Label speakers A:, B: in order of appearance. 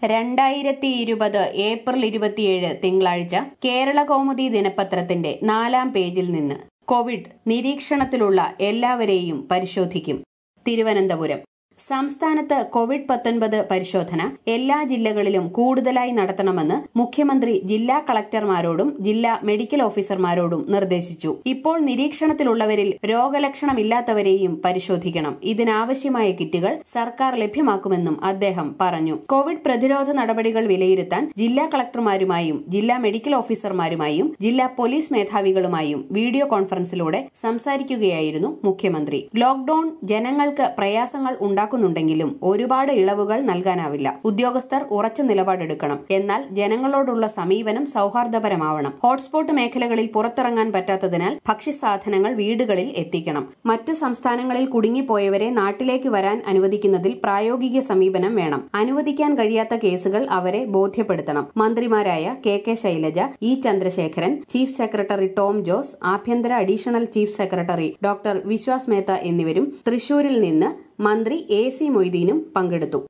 A: രണ്ടായിരത്തി ഇരുപത് ഏപ്രിൽ ഇരുപത്തിയേഴ് തിങ്കളാഴ്ച കേരള കൗമുദി ദിനപത്രത്തിന്റെ നാലാം പേജിൽ നിന്ന് കോവിഡ് നിരീക്ഷണത്തിലുള്ള എല്ലാവരെയും പരിശോധിക്കും തിരുവനന്തപുരം സംസ്ഥാനത്ത് കോവിഡ് പത്തൊൻപത് പരിശോധന എല്ലാ ജില്ലകളിലും കൂടുതലായി നടത്തണമെന്ന് മുഖ്യമന്ത്രി ജില്ലാ കളക്ടർമാരോടും ജില്ലാ മെഡിക്കൽ ഓഫീസർമാരോടും നിർദ്ദേശിച്ചു ഇപ്പോൾ നിരീക്ഷണത്തിലുള്ളവരിൽ രോഗലക്ഷണമില്ലാത്തവരെയും പരിശോധിക്കണം ഇതിനാവശ്യമായ കിറ്റുകൾ സർക്കാർ ലഭ്യമാക്കുമെന്നും അദ്ദേഹം പറഞ്ഞു കോവിഡ് പ്രതിരോധ നടപടികൾ വിലയിരുത്താൻ ജില്ലാ കളക്ടർമാരുമായും ജില്ലാ മെഡിക്കൽ ഓഫീസർമാരുമായും ജില്ലാ പോലീസ് മേധാവികളുമായും വീഡിയോ കോൺഫറൻസിലൂടെ സംസാരിക്കുകയായിരുന്നു മുഖ്യമന്ത്രി ലോക്ഡൌൺ ജനങ്ങൾക്ക് പ്രയാസങ്ങൾ ഉണ്ടാക്കുന്നുണ്ടെങ്കിലും ഒരുപാട് ഇളവുകൾ നൽകാനാവില്ല ഉദ്യോഗസ്ഥർ ഉറച്ച നിലപാടെടുക്കണം എന്നാൽ ജനങ്ങളോടുള്ള സമീപനം സൌഹാർദ്ദപരമാവണം ഹോട്ട്സ്പോട്ട് മേഖലകളിൽ പുറത്തിറങ്ങാൻ പറ്റാത്തതിനാൽ ഭക്ഷ്യസാധനങ്ങൾ വീടുകളിൽ എത്തിക്കണം മറ്റു സംസ്ഥാനങ്ങളിൽ കുടുങ്ങിപ്പോയവരെ നാട്ടിലേക്ക് വരാൻ അനുവദിക്കുന്നതിൽ പ്രായോഗിക സമീപനം വേണം അനുവദിക്കാൻ കഴിയാത്ത കേസുകൾ അവരെ ബോധ്യപ്പെടുത്തണം മന്ത്രിമാരായ K K Shailaja E Chandrasekharan chief secretary Tom Jose ആഭ്യന്തര additional chief secretary doctor Vishwas Mehta എന്നിവരും തൃശൂരിൽ നിന്ന് മന്ത്രി എ സി മൊയ്തീനും പങ്കെടുത്തു